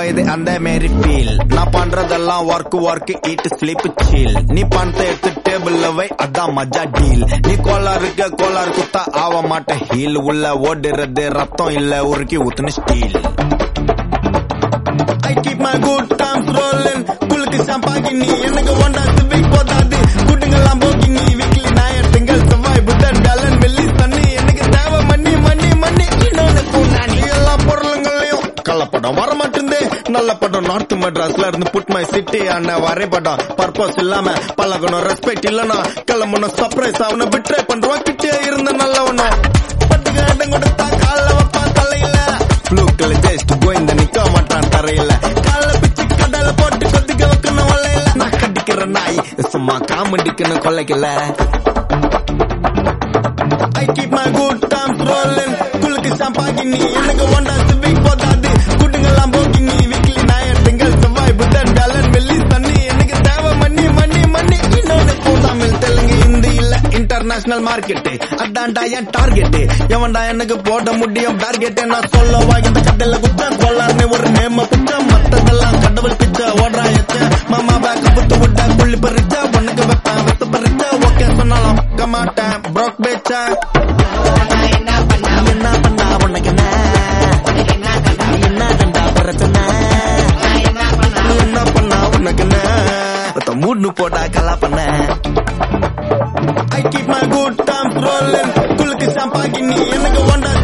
இது அந்த மாரி ஃபீல் நான் பண்றதெல்லாம் work work eat sleep chill நீ பணத்தை எடுத்து டேபிள்ல வை அதான் மஜா டீல் நீ கோளாறுக்க கோளாறு குத்தா ஆக மாட்டேன் ஹீல் உள்ள ஓடுறது ரத்தம் இல்ல உருக்கி ஊத்துன steel I keep my good times rolling குலுக்கு சாம்பாகி நீ எனக்கு ஒண்டா சிவிக் போதாது குட்டுங்கெல்லாம் போக்கி நீ வீக்லி ஞாயிறு திங்கள் செவ்வாய் புதன் வியாழன் வெள்ளி சனி எனக்கு தேவை மண்ணி மண்ணி மண்ணி இன்னொன்னு கூண்டாணி எல்லா பொருளுங்களையும் கள்ளப்படம் வர மாட்டேங்குது நல்ல படம் நார்த் மெட்ராஸ்ல இருந்து புட் மை சிட்டி அண்ணன் வரைபடம் பர்பஸ் இல்லாம பழகணும் ரெஸ்பெக்ட் இல்லனா கிளம்பணும் சர்ப்ரைஸ் அவனை பிட்ரே பண்றோம் கிட்டே இருந்த நல்லவனும் பட்டுக்கு இடம் கொடுத்தா கால வைப்பான் தலையில ப்ளூக்கள் ஜஸ்ட் கோயிந்த நிக்க மாட்டான் தரையில கால பிச்சு கடல போட்டு கொத்திக்க வைக்கணும் வலையில நான் கடிக்கிற நாய் சும்மா காமெடிக்குன்னு கொலைக்கல I keep my good times rolling குலுக்கு சாம்பாகி நீ எனக்கு ஒண்டா சிவிக் போதாது குட்டுங்கெல்லாம் போக்கி நீ வீக்லி ஞாயிறு திங்கள் செவ்வாய் புதன் வியாழன் வெள்ளி சனி எனக்கு தேவை மண்ணி மண்ணி மண்ணி இன்னொன்னு தமிழ் தெலுங்கு ஹிந்தி இல்ல இன்டர்நேஷனல் மார்க்கெட் அதான்டா என் டார்கெட் எவன்டா எனக்கு போட முடியும் டார்கெட் நான் சொல்லவா இந்த கடையில குத்தம் கொள்ளாருன்னு ஒரு நேம பிச்சம் மத்ததெல்லாம் கடவுள் பிச்சை ஓடுறா எச்ச மாமா பேக்க புத்து விட்ட புள்ளி பறிச்ச உனக்கு வைப்பேன் வெத்து பறிச்ச ஓகே சொன்னாலும் பார்க்க மாட்டேன் ப்ரோக் பேச்சா என்ன பண்ணா உனக்கு என்ன என்ன தண்டா பிரச்சனை என்ன பண்ணா உனக்கு என்ன ஒருத்த மூணு போட்டா கலா பண்ண I keep my good times rolling குலுக்கு சாம்பாகி நீ எனக்கு ஒண்டா